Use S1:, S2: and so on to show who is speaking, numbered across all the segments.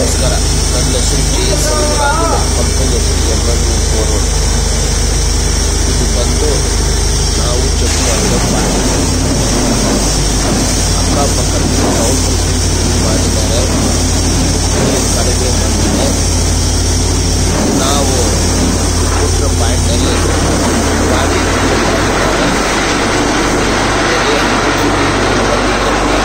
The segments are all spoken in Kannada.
S1: ನಮಸ್ಕಾರ ನನ್ನ ಹೆಸರು ಕೆ ಎಸ್ ರಾಜು ನಮ್ಮ ಕಂಪನಿ ಹೆಸರು ಎಮ್ ಎನ್ ಯು ಫೋರ್ವರ್ಡ್ ಇದು ಬಂದು ನಾವು ಚೆಕ್ ಮಾಡಿದ ಪಾಯಿಂಟ್ ಅಕ್ಕಪಕ್ಕ ತೌಸಂಡ್ ಮಾಡಿದ್ದಾರೆ ನೀರು ಕಡಿಮೆ ಬಂದಿದೆ ನಾವು ಕೊಟ್ಟಿರೋ ಪಾಯಿಂಟಲ್ಲಿ ಗಾಡಿ ಮಾಡಿದ್ದಾರೆ ಅದೇ ನೀರು ಬಂದಿದ್ದರಿಂದ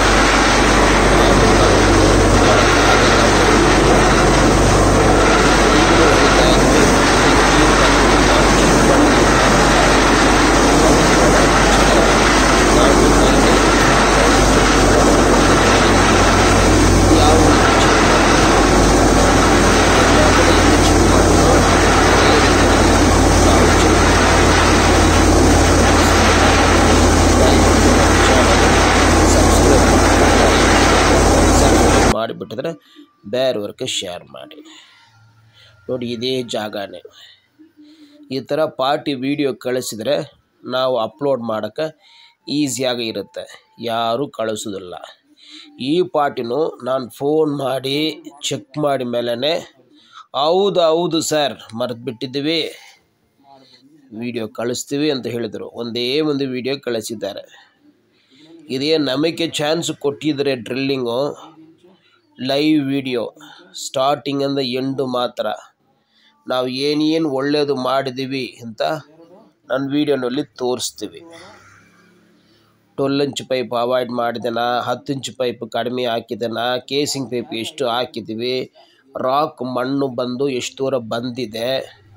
S1: ಸಬ್ಸ್ಕ್ರೈಬ್ ಮಾಡಿಬಿಟ್ಟಿದ್ರೆ ಬೇರೆಯವ್ರಿಗೆ ಶೇರ್ ಮಾಡಿ ನೋಡಿ ಇದೇ ಜಾಗನೇ ಈ ಥರ ಪಾರ್ಟಿ ವಿಡಿಯೋ ಕಳಿಸಿದರೆ ನಾವು ಅಪ್ಲೋಡ್ ಮಾಡೋಕ್ಕೆ ಈಸಿಯಾಗಿ ಇರುತ್ತೆ ಯಾರೂ ಕಳಿಸೋದಿಲ್ಲ ಈ ಪಾರ್ಟಿನೂ ನಾನು ಫೋನ್ ಮಾಡಿ ಚೆಕ್ ಮಾಡಿ ಮೇಲೇ ಹೌದು ಹೌದು ಸರ್ ಮರೆತು ಬಿಟ್ಟಿದ್ದೀವಿ ವಿಡಿಯೋ ಕಳಿಸ್ತೀವಿ ಅಂತ ಹೇಳಿದರು ಒಂದೇ ಒಂದು ವಿಡಿಯೋ ಕಳಿಸಿದ್ದಾರೆ ಇದೇ ನಮಗೆ ಚಾನ್ಸ್ ಕೊಟ್ಟಿದ್ರೆ ಡ್ರಿಲ್ಲಿಂಗು ಲೈವ್ ವಿಡಿಯೋ ಸ್ಟಾರ್ಟಿಂಗಿಂದ ಎಂಡು ಮಾತ್ರ ನಾವು ಏನೇನು ಒಳ್ಳೆಯದು ಮಾಡಿದ್ದೀವಿ ಅಂತ ನನ್ನ ವೀಡಿಯೋನಲ್ಲಿ ತೋರಿಸ್ತೀವಿ ಟ್ವೆಲ್ ಇಂಚ್ ಪೈಪ್ ಅವಾಯ್ಡ್ ಮಾಡಿದೆನಾ ಹತ್ತು ಇಂಚ್ ಪೈಪ್ ಕಡಿಮೆ ಹಾಕಿದೆನಾ ಕೇಸಿಂಗ್ ಪೈಪ್ ಎಷ್ಟು ಹಾಕಿದ್ದೀವಿ ರಾಕ್ ಮಣ್ಣು ಬಂದು ಎಷ್ಟು ದೂರ ಬಂದಿದೆ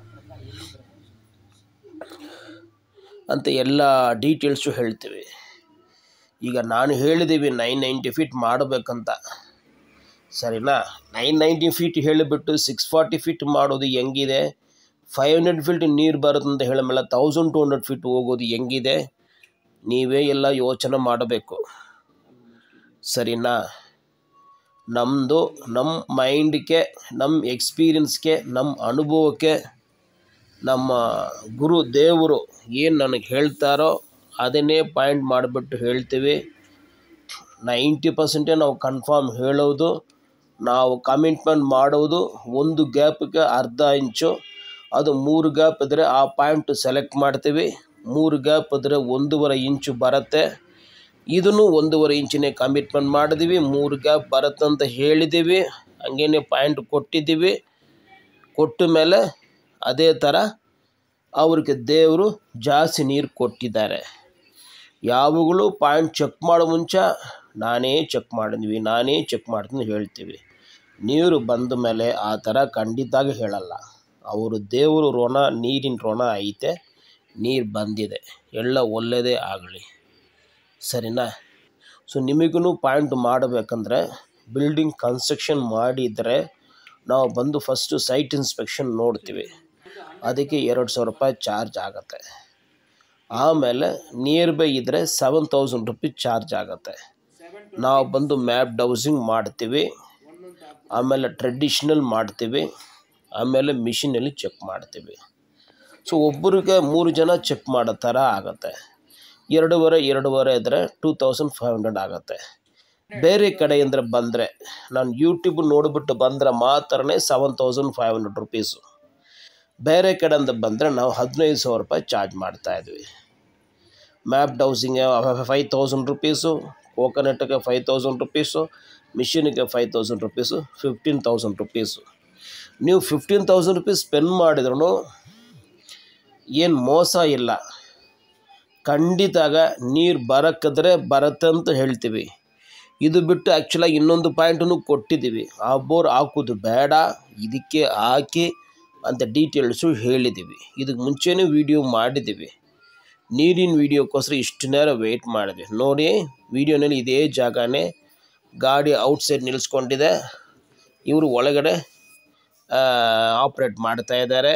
S1: ಅಂತ ಎಲ್ಲ ಡೀಟೇಲ್ಸು ಹೇಳ್ತೀವಿ ಈಗ ನಾನು ಹೇಳಿದ್ದೀವಿ ನೈನ್ ನೈಂಟಿ ಫೀಟ್ ಮಾಡಬೇಕಂತ ಸರಿನಾ ನೈನ್ ನೈಂಟಿ ಫೀಟ್ ಹೇಳಿಬಿಟ್ಟು ಸಿಕ್ಸ್ ಫಾರ್ಟಿ ಫೀಟ್ ಮಾಡೋದು ಹೆಂಗಿದೆ ಫೈವ್ ಹಂಡ್ರೆಡ್ ಫೀಟ್ ನೀರು ಬರುತ್ತೆ ಅಂತ ಹೇಳಿದ್ಮೇಲೆ ತೌಸಂಡ್ ಟು ಹಂಡ್ರೆಡ್ ಫೀಟ್ ಹೋಗೋದು ಹೆಂಗಿದೆ ನೀವೇ ಎಲ್ಲ ಯೋಚನೆ ಮಾಡಬೇಕು ಸರಿನಾ ನಮ್ಮದು ನಮ್ಮ ಮೈಂಡ್ಗೆ ನಮ್ಮ ಎಕ್ಸ್ಪೀರಿಯನ್ಸ್ಗೆ ನಮ್ಮ ಅನುಭವಕ್ಕೆ ನಮ್ಮ ಗುರು ದೇವರು ಏನು ನನಗೆ ಹೇಳ್ತಾರೋ ಅದನ್ನೇ ಪಾಯಿಂಟ್ ಮಾಡಿಬಿಟ್ಟು ಹೇಳ್ತೀವಿ ನೈಂಟಿ ಪರ್ಸೆಂಟೇ ನಾವು ಕನ್ಫರ್ಮ್ ಹೇಳೋದು ನಾವು ಕಮಿಟ್ಮೆಂಟ್ ಮಾಡೋದು ಒಂದು ಗ್ಯಾಪ್ಗೆ ಅರ್ಧ ಇಂಚು ಅದು ಮೂರು ಗ್ಯಾಪ್ ಇದ್ದರೆ ಆ ಪಾಯಿಂಟ್ ಸೆಲೆಕ್ಟ್ ಮಾಡ್ತೀವಿ ಮೂರು ಗ್ಯಾಪ್ ಇದ್ದರೆ ಒಂದೂವರೆ ಇಂಚು ಬರುತ್ತೆ ಇದನ್ನು ಒಂದೂವರೆ ಇಂಚಿನೇ ಕಮಿಟ್ಮೆಂಟ್ ಮಾಡಿದ್ದೀವಿ ಮೂರು ಗ್ಯಾಪ್ ಬರುತ್ತಂತ ಹೇಳಿದ್ದೀವಿ ಹಂಗೇನೆ ಪಾಯಿಂಟ್ ಕೊಟ್ಟಿದ್ದೀವಿ ಕೊಟ್ಟ ಮೇಲೆ ಅದೇ ಥರ ಅವ್ರಿಗೆ ದೇವರು ಜಾಸ್ತಿ ನೀರು ಕೊಟ್ಟಿದ್ದಾರೆ ಯಾವಾಗಲೂ ಪಾಯಿಂಟ್ ಚೆಕ್ ಮಾಡೋ ಮುಂಚೆ ನಾನೇ ಚೆಕ್ ಮಾಡಿದ್ವಿ ನಾನೇ ಚೆಕ್ ಮಾಡ್ತೀನಿ ಹೇಳ್ತೀವಿ ನೀರು ಬಂದ ಮೇಲೆ ಆ ಥರ ಖಂಡಿತಾಗಿ ಹೇಳಲ್ಲ ಅವರು ದೇವರು ಋಣ ನೀರಿನ ಋಣ ಐತೆ ನೀರು ಬಂದಿದೆ ಎಲ್ಲ ಒಳ್ಳೆಯದೇ ಆಗಲಿ ಸರಿನಾ ಸೊ ನಿಮಗೂ ಪಾಯಿಂಟ್ ಮಾಡಬೇಕಂದ್ರೆ ಬಿಲ್ಡಿಂಗ್ ಕನ್ಸ್ಟ್ರಕ್ಷನ್ ಮಾಡಿದರೆ ನಾವು ಬಂದು ಫಸ್ಟು ಸೈಟ್ ಇನ್ಸ್ಪೆಕ್ಷನ್ ನೋಡ್ತೀವಿ ಅದಕ್ಕೆ ಎರಡು ಸಾವಿರ ರೂಪಾಯಿ ಚಾರ್ಜ್ ಆಗುತ್ತೆ ಆಮೇಲೆ ನಿಯರ್ ಬೈ ಇದ್ದರೆ ಸೆವೆನ್ ತೌಸಂಡ್ ರುಪೀಸ್ ಚಾರ್ಜ್ ಆಗುತ್ತೆ ನಾವು ಬಂದು ಮ್ಯಾಪ್ ಡೌಸಿಂಗ್ ಮಾಡ್ತೀವಿ ಆಮೇಲೆ ಟ್ರೆಡಿಷ್ನಲ್ ಮಾಡ್ತೀವಿ ಆಮೇಲೆ ಮಿಷಿನಲ್ಲಿ ಚೆಕ್ ಮಾಡ್ತೀವಿ ಸೊ ಒಬ್ಬರಿಗೆ ಮೂರು ಜನ ಚೆಕ್ ಮಾಡೋ ಥರ ಆಗುತ್ತೆ ಎರಡೂವರೆ ಎರಡೂವರೆ ಇದ್ದರೆ ಟೂ ತೌಸಂಡ್ ಫೈವ್ ಹಂಡ್ರೆಡ್ ಆಗುತ್ತೆ ಬೇರೆ ಕಡೆಯಿಂದ ಬಂದರೆ ನಾನು ಯೂಟ್ಯೂಬ್ ನೋಡಿಬಿಟ್ಟು ಬಂದರೆ ಮಾತ್ರನೇ seven thousand five hundred rupees ಬೇರೆ ಕಡೆಯಿಂದ ಬಂದರೆ ನಾವು ಹದಿನೈದು ಸಾವಿರ ರೂಪಾಯಿ ಚಾರ್ಜ್ ಮಾಡ್ತಾಯಿದ್ವಿ map dowsing five thousand rupees ಕೋಕೋನಟ್ಗೆ ಫೈವ್ ತೌಸಂಡ್ ರುಪೀಸು ಮಿಷಿನಿಗೆ five thousand rupees fifteen thousand rupees ನೀವು ಫಿಫ್ಟೀನ್ ತೌಸಂಡ್ ರುಪೀಸ್ ಸ್ಪೆಂಡ್ ಮಾಡಿದ್ರು ಏನು ಮೋಸ ಇಲ್ಲ ಖಂಡಿತಾಗ ನೀರು ಬರಕ್ಕಿದ್ರೆ ಬರುತ್ತೆ ಅಂತ ಹೇಳ್ತೀವಿ ಇದು ಬಿಟ್ಟು ಆ್ಯಕ್ಚುಲಾಗಿ ಇನ್ನೊಂದು ಪಾಯಿಂಟನ್ನು ಕೊಟ್ಟಿದ್ದೀವಿ ಆ ಬೋರ್ ಹಾಕೋದು ಬೇಡ ಇದಕ್ಕೆ ಹಾಕಿ ಅಂತ ಡೀಟೇಲ್ಸು ಹೇಳಿದ್ದೀವಿ ಇದಕ್ಕೆ ಮುಂಚೆನೇ ವೀಡಿಯೋ ಮಾಡಿದ್ದೀವಿ ನೀರಿನ ವೀಡಿಯೋಕ್ಕೋಸ್ಕರ ಇಷ್ಟು ನೇರ ವೆಯ್ಟ್ ಮಾಡಿದ್ವಿ ನೋಡಿ ವೀಡಿಯೋನಲ್ಲಿ ಇದೇ ಜಾಗನೇ ಗಾಡಿ ಔಟ್ಸೈಡ್ ನಿಲ್ಲಿಸ್ಕೊಂಡಿದೆ ಇವರು ಒಳಗಡೆ ಆಪ್ರೇಟ್ ಮಾಡ್ತಾ ಇದ್ದಾರೆ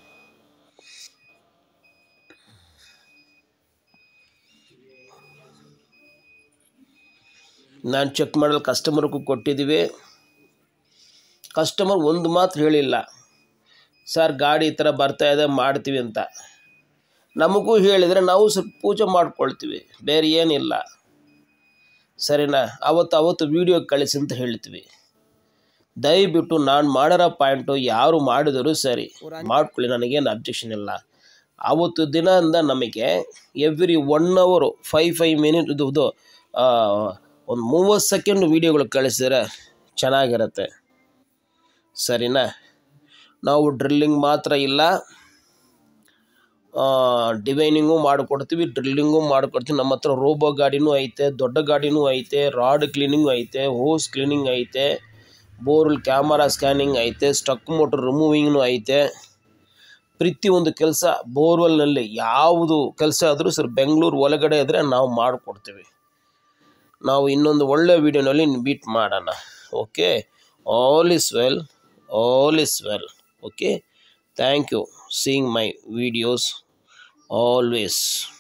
S1: ನಾನು ಚೆಕ್ ಮಾಡಲು ಕಸ್ಟಮರ್ಗೂ ಕೊಟ್ಟಿದ್ದೀವಿ ಕಸ್ಟಮರ್ ಒಂದು ಮಾತು ಹೇಳಿಲ್ಲ ಸರ್ ಗಾಡಿ ಈ ಥರ ಬರ್ತಾ ಇದೆ ಮಾಡ್ತೀವಿ ಅಂತ ನಮಗೂ ಹೇಳಿದರೆ ನಾವು ಸ್ವಲ್ಪ ಪೂಜೆ ಮಾಡ್ಕೊಳ್ತೀವಿ ಬೇರೆ ಏನಿಲ್ಲ ಸರಿನಾ ಅವತ್ತು ಅವತ್ತು ವೀಡಿಯೋ ಕಳಿಸಿ ಅಂತ ಹೇಳ್ತೀವಿ ದಯವಿಟ್ಟು ನಾನು ಮಾಡಿರೋ ಪಾಯಿಂಟು ಯಾರು ಮಾಡಿದರೂ ಸರಿ ಮಾಡ್ಕೊಳ್ಳಿ ನನಗೇನು ಅಬ್ಜೆಕ್ಷನ್ ಇಲ್ಲ ಆವತ್ತು ದಿನದಿಂದ ನಮಗೆ ಎವ್ರಿ ಒನ್ ಅವರು ಫೈವ್ ಫೈವ್ ಮಿನಿಟ್ ಇದು ಇದು ಒಂದು ಮೂವತ್ತು ಸೆಕೆಂಡ್ ವೀಡಿಯೋಗಳು ಕಳಿಸಿದ್ರೆ ಚೆನ್ನಾಗಿರುತ್ತೆ ಸರಿನಾ ನಾವು ಡ್ರಿಲ್ಲಿಂಗ್ ಮಾತ್ರ ಇಲ್ಲ ಡಿವೈನಿಂಗು ಮಾಡಿಕೊಡ್ತೀವಿ ಡ್ರಿಲ್ಲಿಂಗು ಮಾಡಿಕೊಡ್ತೀವಿ ನಮ್ಮ ಹತ್ರ ರೋಬೋ ಗಾಡಿನೂ ಐತೆ ದೊಡ್ಡ ಗಾಡಿನೂ ಐತೆ ರಾಡ್ ಕ್ಲೀನಿಂಗ್ ಐತೆ ಹೋಸ್ ಕ್ಲೀನಿಂಗ್ ಐತೆ ಬೋರ್ಲ್ ಕ್ಯಾಮರಾ ಸ್ಕ್ಯಾನಿಂಗ್ ಐತೆ ಸ್ಟಕ್ ಮೋಟ್ರ್ ರಿಮೂವಿಂಗ್ನು ಐತೆ ಪ್ರತಿಯೊಂದು ಕೆಲಸ ಬೋರ್ವೆಲ್ನಲ್ಲಿ ಯಾವುದು ಕೆಲಸ ಆದರೂ ಸರ್ ಬೆಂಗಳೂರು ಒಳಗಡೆ ಇದ್ದರೆ ನಾವು ಮಾಡಿಕೊಡ್ತೀವಿ ನಾವು ಇನ್ನೊಂದು ಒಳ್ಳೆ ವೀಡಿಯೋನಲ್ಲಿ ಮೀಟ್ ಮಾಡೋಣ okay all is well all is well okay thank you seeing my videos always